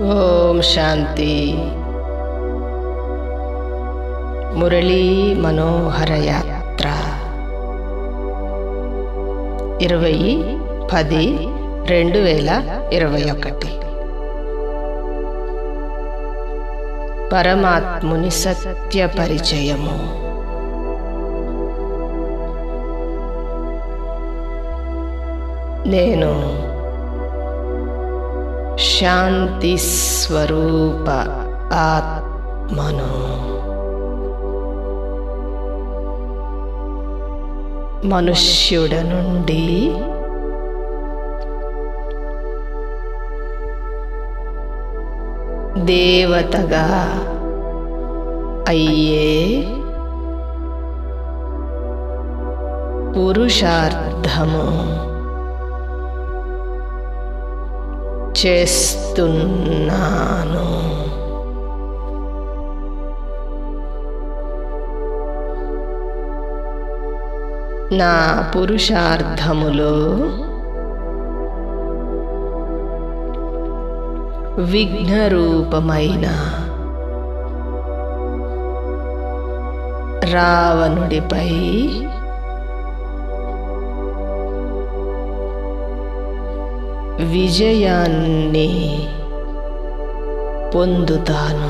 ఓం శాంతి మురళీ మనోహర యాత్ర ఇరవై పది రెండు వేల ఇరవై ఒకటి పరమాత్ముని సత్య పరిచయము నేను శాంతి స్వరూప ఆత్మను మనుష్యుడ నుండి దేవతగా అయ్యే పురుషార్థము చేస్తున్నాను నా పురుషార్థములో విఘ్నరూపమైన రావణుడిపై విజయాన్ని పొందుతాను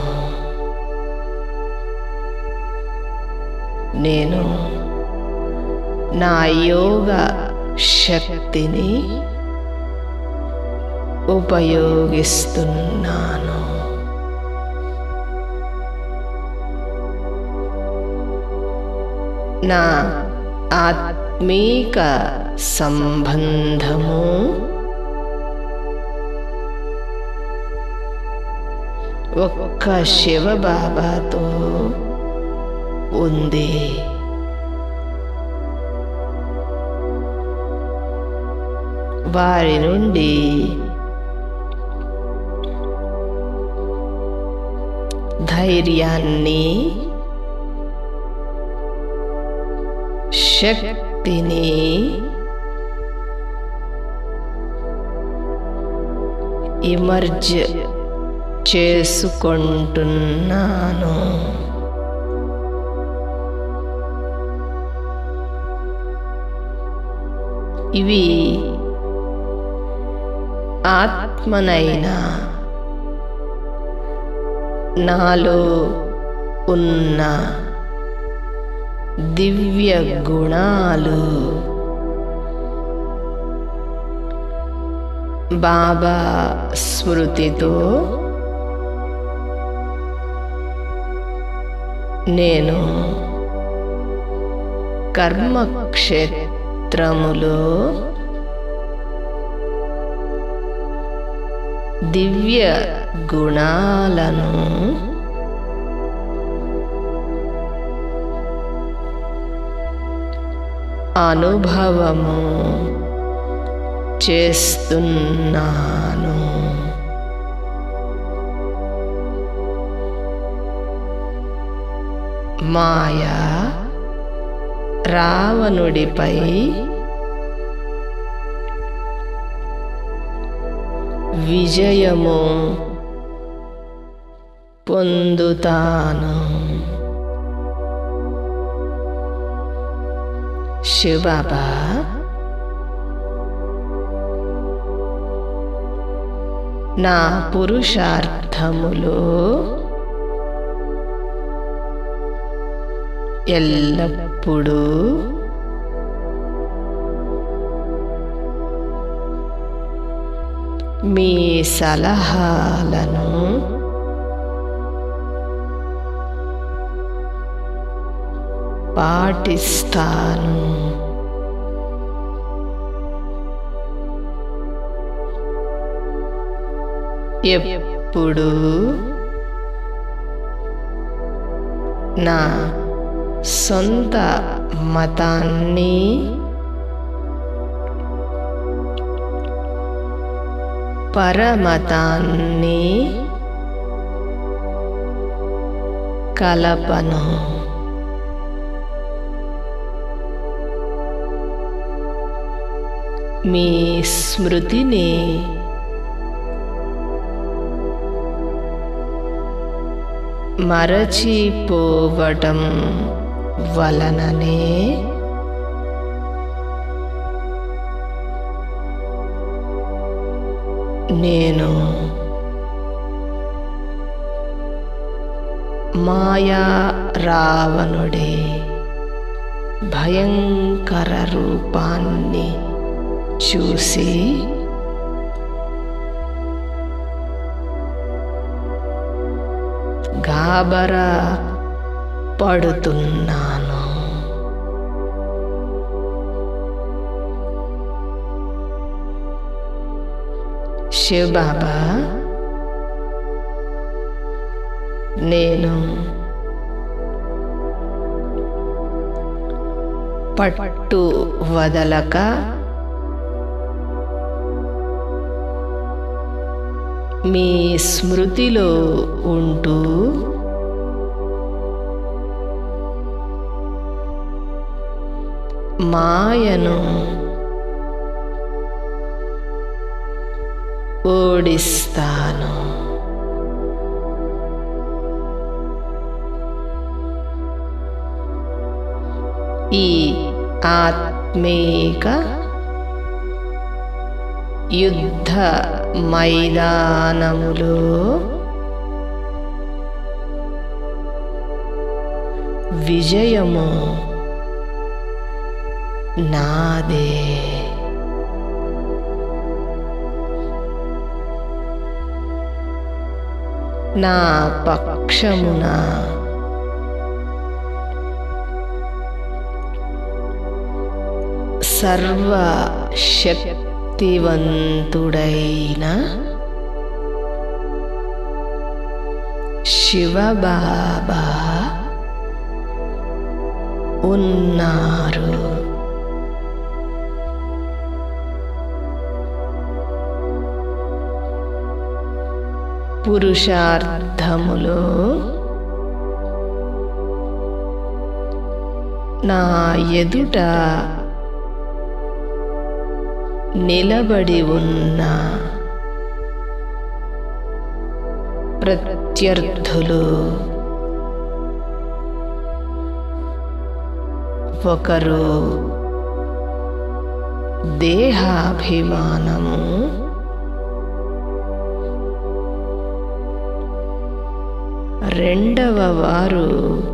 నేను నా యోగ శక్తిని ఉపయోగిస్తున్నాను నా ఆత్మీక సంబంధము ఒక్క శివబాబాతో ఉంది వారి నుండి ధైర్యాన్ని శక్తిని ఇమర్జ్ చేసుకుంటున్నాను ఇవి ఆత్మనైనా నాలో ఉన్న దివ్య గుణాలు బాబా స్మృతితో నేను కర్మక్షేత్రములో దివ్య గుణాలను అనుభవము చేస్తున్నాను మాయా రావణుడిపై విజయము పొందుతాను శివబాబా నా పురుషార్థములో ఎల్లప్పుడూ మీ సలహాలను పాటిస్తాను ఎప్పుడు నా సొంత మతాన్ని పరమతాన్ని కలపను మీ స్మృతిని మరచిపోవటం వలననే నేను మాయా రావణుడే భయంకర రూపాన్ని చూసి గాబరా పడుతున్నాను శివబాబా నేను పట్టు వదలక మీ స్మృతిలో ఉంటూ మాయను ఓడిస్తాను ఈ ఆత్మీక యుద్ధ మైదానములో విజయము నాదే నా పక్షమున సర్వశక్తివంతుడైన శివబాబా ఉన్నారు పురుషార్థములో నా ఎదుట నిలబడి ఉన్న ప్రత్యర్థులు ఒకరు దేహాభిమానము రెండవ వారు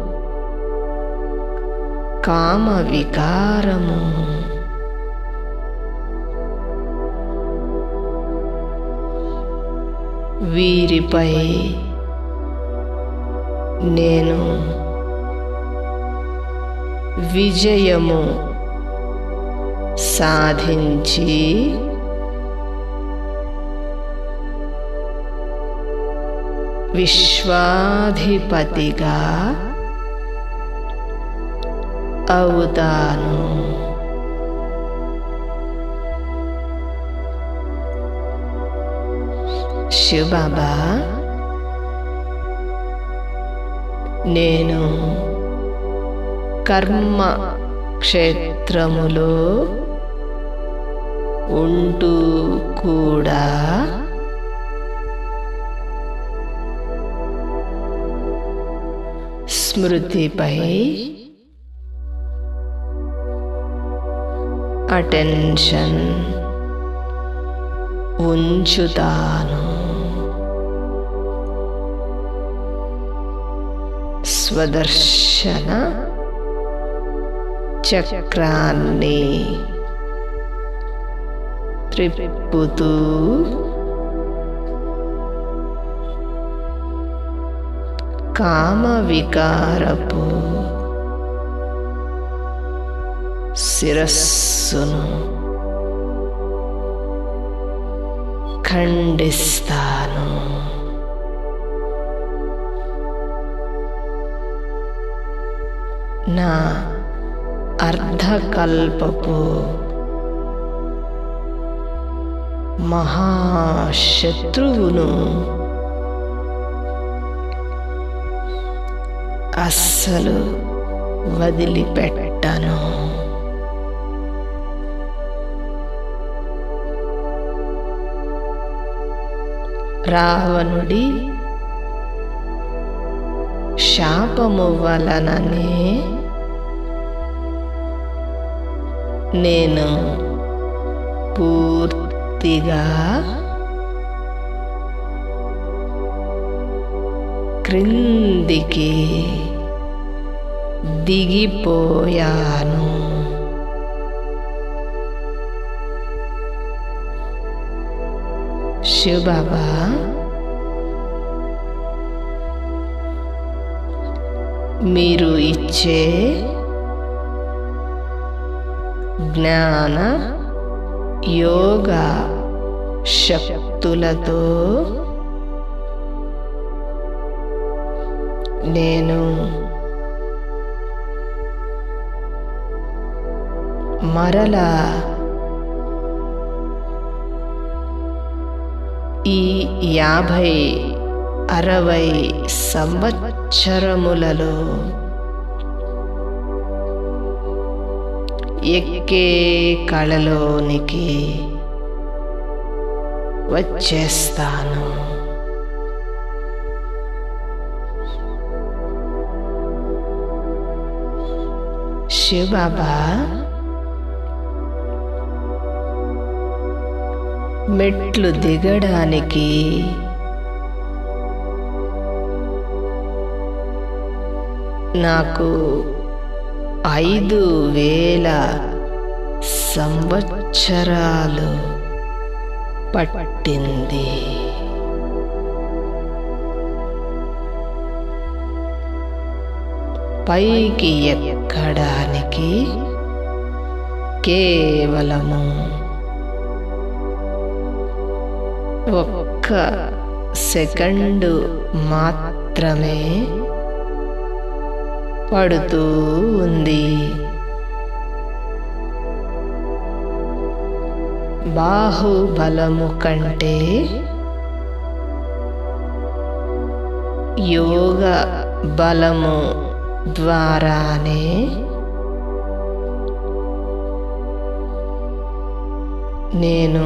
కామ వికారము వీరిపై నేను విజయము సాధించి విశ్వాధిపతిగా అవుతాను శివబాబా నేను కర్మ క్షేత్రములో ఉంటూ కూడా స్మృతిపై అటెన్షన్ ఉంచుతాను స్వదర్శన చక్రాన్ని త్రిప్పుతూ కామ వికారపు శిరస్సును ఖండిస్తాను నా అర్ధకల్పపు మహాశత్రువును అస్సలు వదిలిపెట్టను రావణుడి శాపము వలననే నేను పూర్తిగా క్రిందికి దిగిపోయాను శివబాబా మీరు ఇచ్చే జ్ఞాన యోగ శక్తులతో నేను మరలా ఈ యాభై అరవై సంవత్సరములలో ఎక్కే కళలోనికి వచ్చేస్తాను శివబాబా మెట్లు దిగడానికి నాకు ఐదు వేల సంవత్సరాలు పట్టింది పైకి ఎక్కడానికి కేవలము ఒక్క సెకండు మాత్రమే పడుతూ ఉంది బాహుబలము కంటే యోగ బలము ద్వారానే నేను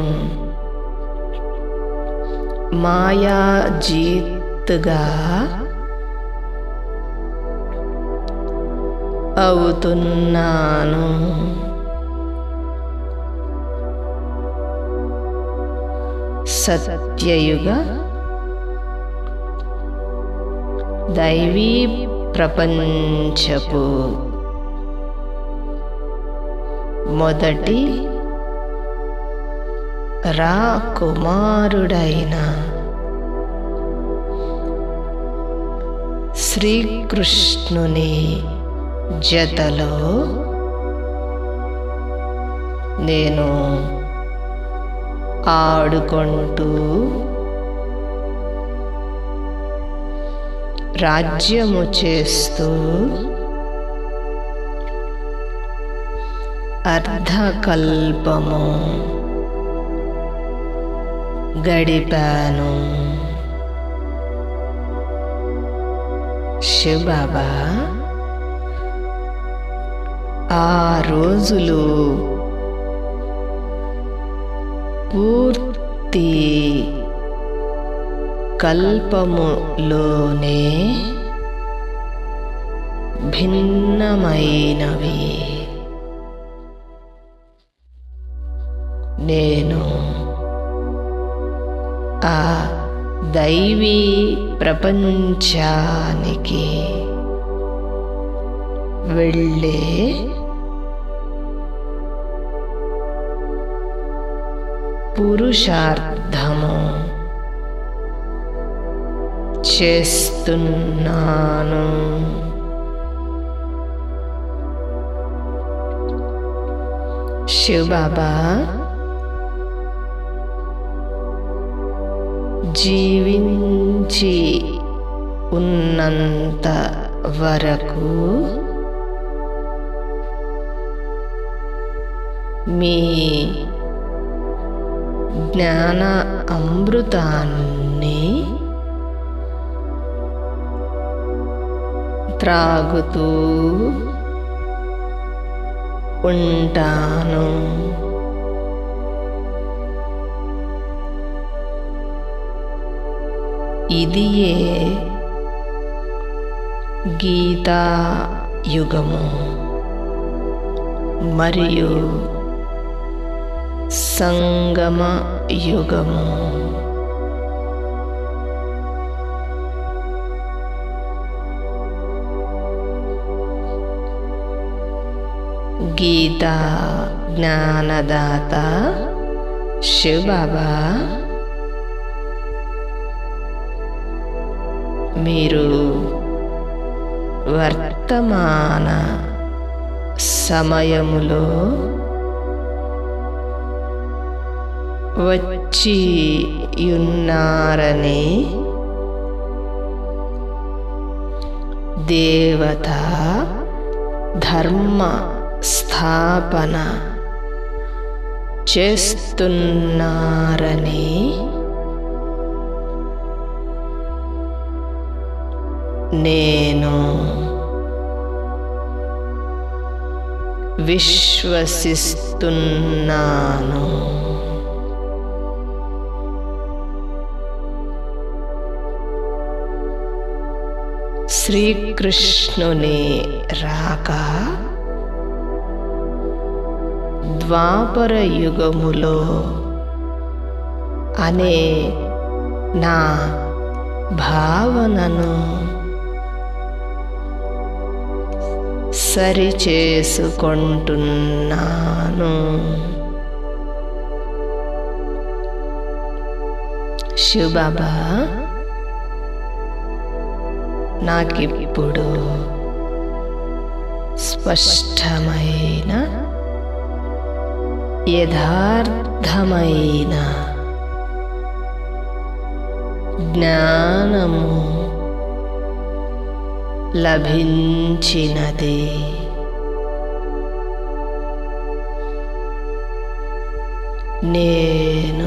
మాయాజీత్గా అవుతున్నాను సత్యయుగ దైవీ ప్రపంచపు మొదటి రాకుమారుడైన శ్రీకృష్ణుని జతలో నేను ఆడుకుంటూ రాజ్యము చేస్తూ అర్ధకల్పము గడిపాను శివబాబా ఆ రోజులు పూర్తి కల్పములోనే భిన్నమైనవి నేను ఆ దైవీ ప్రపంచానికి వెళ్ళే పురుషార్థము చేస్తున్నాను శివబాబా జీవించి ఉన్నంత వరకు మీ జ్ఞాన అమృతాన్ని త్రాగుతూ ఉంటాను ఇదియే గీతా యుగము మరియు సంగమ యుగము గీతా జ్ఞానదాత శివబాబా మీరు వర్తమాన సమయములో వచ్చి ఉన్నారని దేవత ధర్మ స్థాపన చేస్తున్నారని నేను విశ్వసిస్తున్నాను శ్రీకృష్ణుని రాక ద్వాపర యుగములో అనే నా భావనను సరిచేసుకుంటున్నాను శివబాబా నాకిప్పుడు స్పష్టమైన యథార్థమైన జ్ఞానము లభించినది నేను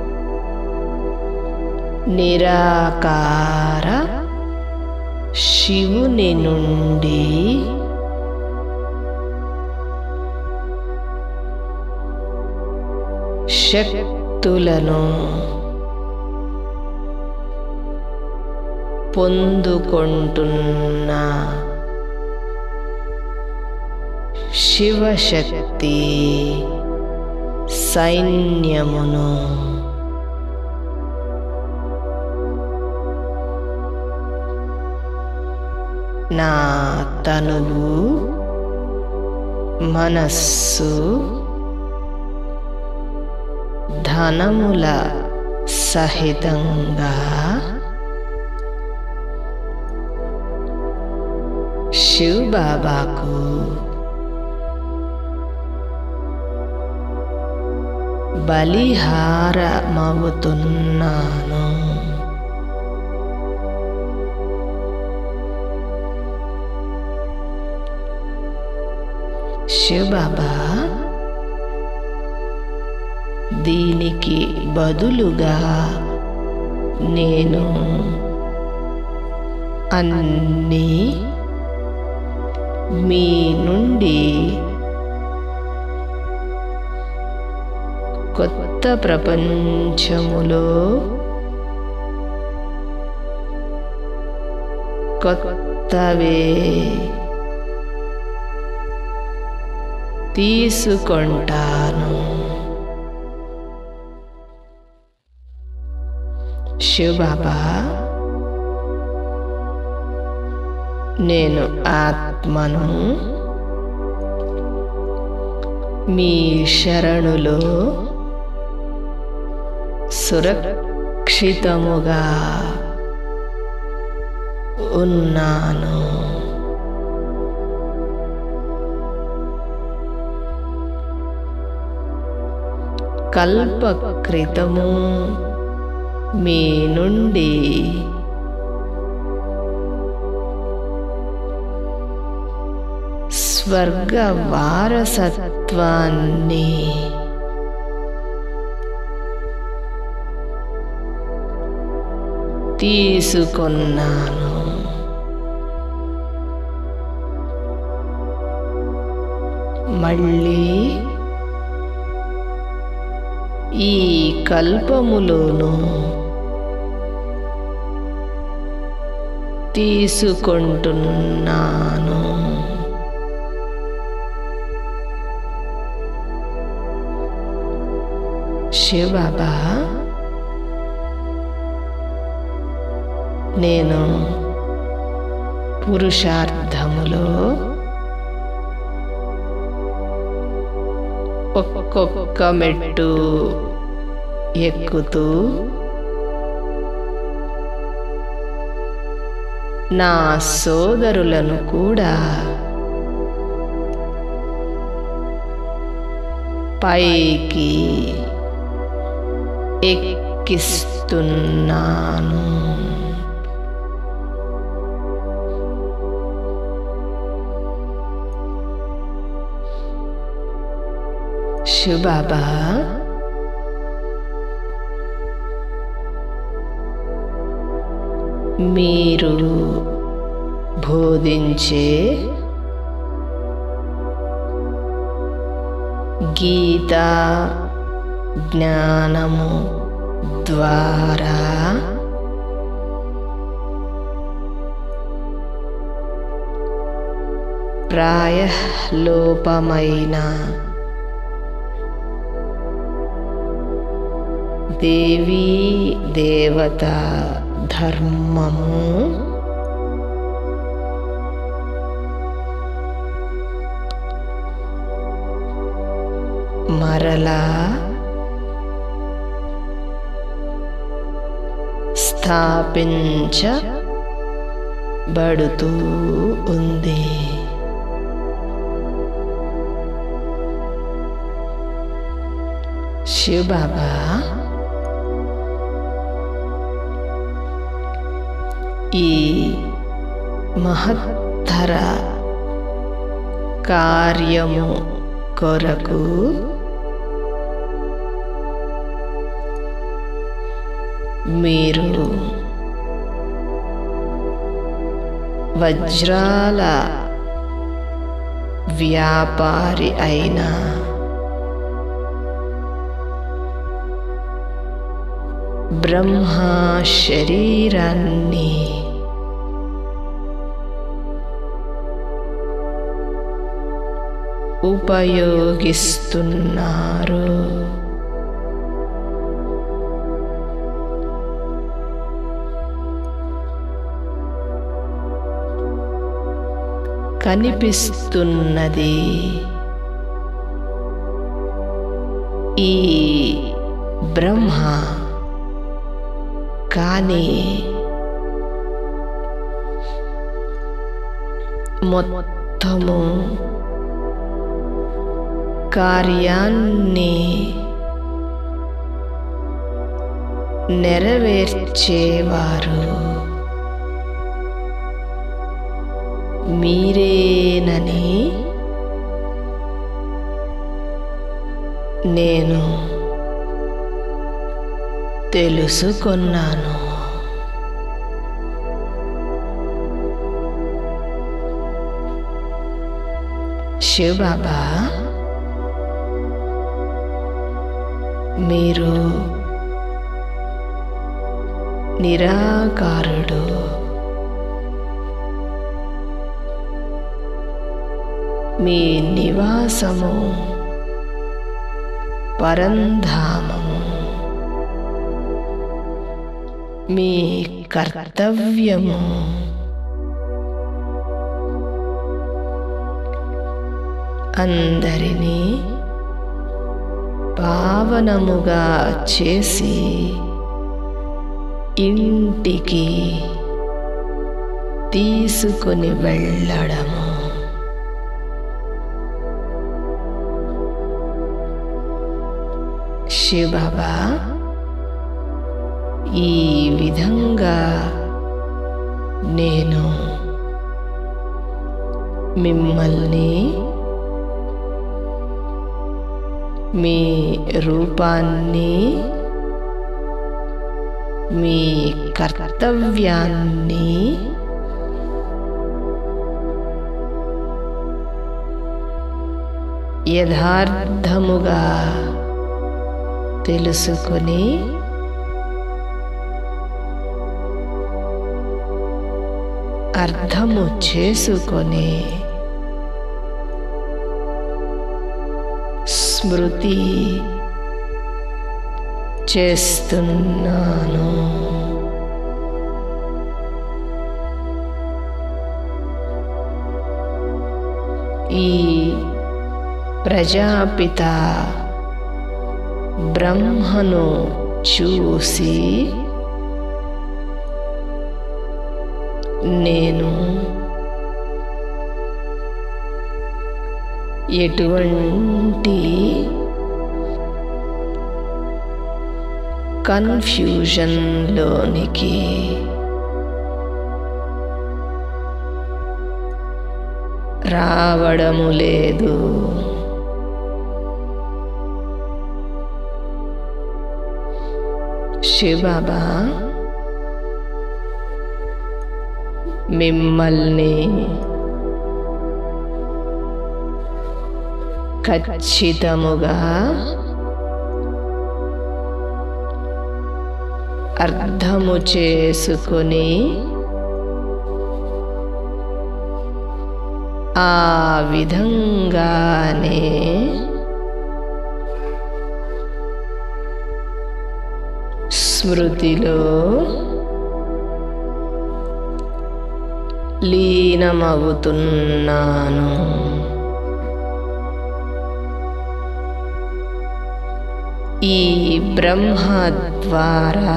నిరాకార శివుని నుండి శక్తులను పొందుకుంటున్నా శివశక్తి సైన్యమును నా తనువు మనస్సు ధనముల సహితంగా శివ్ బాబాకు బలిహారమవుతున్నాను శివబాబా దీనికి బదులుగా నేను అన్నీ మీ నుండి కొత్త ప్రపంచములో కొత్తవే తీసుకుంటాను శివబాబా నేను ఆత్మను మీ శరణులో సురక్షితముగా ఉన్నాను కల్ప క్రితము మీ నుండి స్వర్గ వారసత్వాన్ని తీసుకున్నాను మళ్ళీ ఈ కల్పములోను తీసుకుంటున్నాను శివబాబా నేను పురుషార్థములో ఒక్కొక్క మెట్టు ఎక్కుతూ నా సోదరులను కూడా పైకి ఎక్కిస్తున్నాను శివబాబా మీరు బోధించే గీతా జ్ఞానము ద్వారా ప్రాయలోపమైన దేవీ దేవత ధర్మము మరలా స్థాపించబడుతూ ఉంది శివబాబా ఈ మహత్తర కార్యము కొరకు మీరు వజ్రాల వ్యాపారి అయిన బ్రహ్మ శరీరాన్ని ఉపయోగిస్తున్నారు కనిపిస్తున్నది ఈ బ్రహ్మ కానీ మొత్తము కార్యాన్ని నెరవేర్చేవారు మీరేనని నేను తెలుసుకున్నాను శివబాబా మీరు నిరాకారుడు మీ నివాసము పరంధామము మీ కర్తవ్యము అందరినీ పావనముగా చేసి ఇంటికి తీసుకుని వెళ్ళడము శివబాబా ఈ విధంగా నేను మిమ్మల్ని మీ రూపాన్ని మీ కర్తవ్యాన్ని యథార్థముగా తెలుసుకుని అర్థము చేసుకొని స్మృతి చేస్తున్నాను ఈ ప్రజాపిత బ్రహ్మను చూసి నేను ఎటువంటి కన్ఫ్యూజన్లోనికి రావడము లేదు శివబాబా మిమ్మల్ని ఖచ్చితముగా అర్థము చేసుకుని ఆ విధంగానే స్మృతిలో లీనమవుతున్నాను ఈ బ్రహ్మ ద్వారా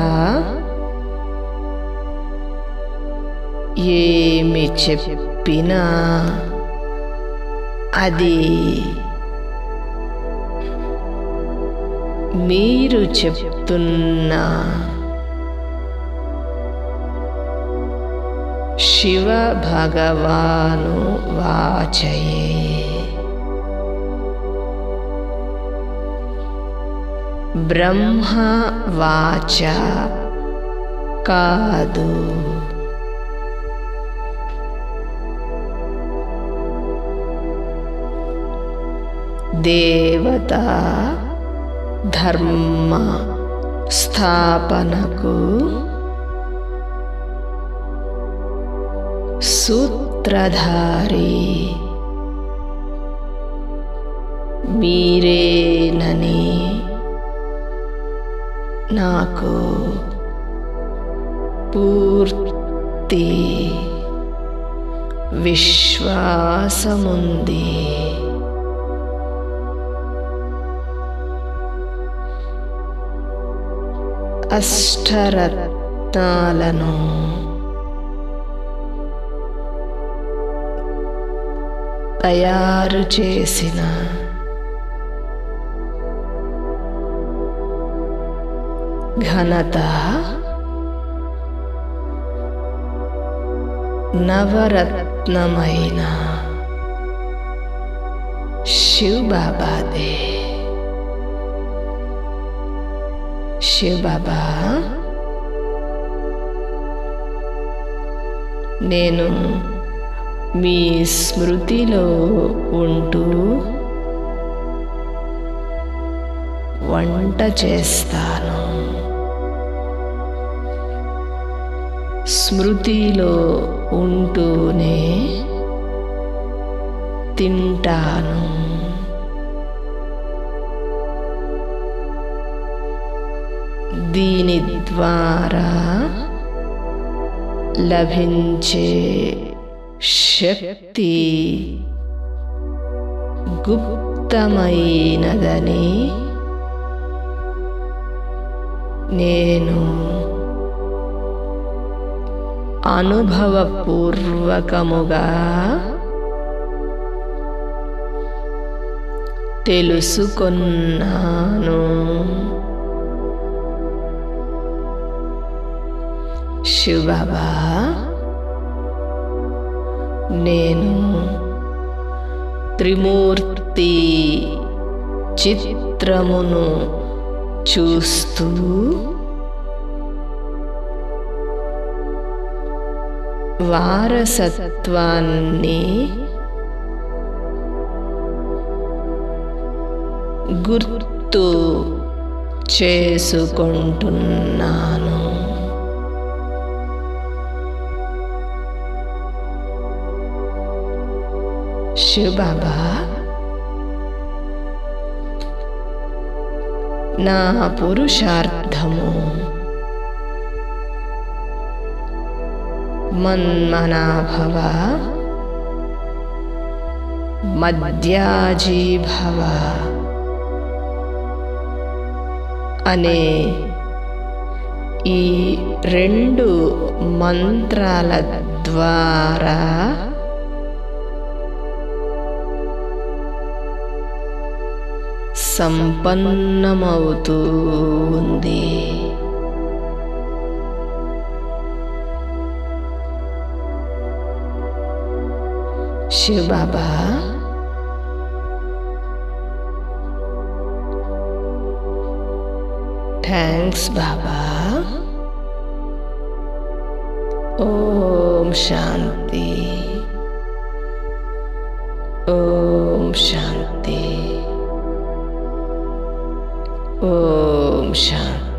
ఏమి చెప్పినా అది మీరు చెప్తున్న శివ భగవాను వాచయే బ్రహ్మ వాచ కాదు దేవత ధర్మ స్థాపనకు సూత్రధారి మీరేనని నాకు పూర్తి విశ్వాసముంది అష్టరత్నాలను తయారు చేసిన ఘనత నవరత్నమైన శివ్ బాబాదే శివ్ బాబా నేను మీ స్మృతిలో ఉంటూ వంట చేస్తాను స్మృతిలో ఉంటూనే తింటాను దీని ద్వారా లభించే శక్తి గుప్తమైనదని నేను అనుభవపూర్వకముగా తెలుసుకున్నాను శివబాబా నేను త్రిమూర్తి చిత్రమును చూస్తూ వారసత్వాన్ని గుర్తు చేసుకుంటున్నాను శివ బాబా నా పురుషార్థము మన్మనాభవ మధ్యాజీభవ అనే ఈ రెండు మంత్రాల ద్వారా సంపన్నమవుతూ ఉంది శివ బాబా థ్యాంక్స్ బాబా ఓం శాంతి ఓం శాంతి ఓం శాంతి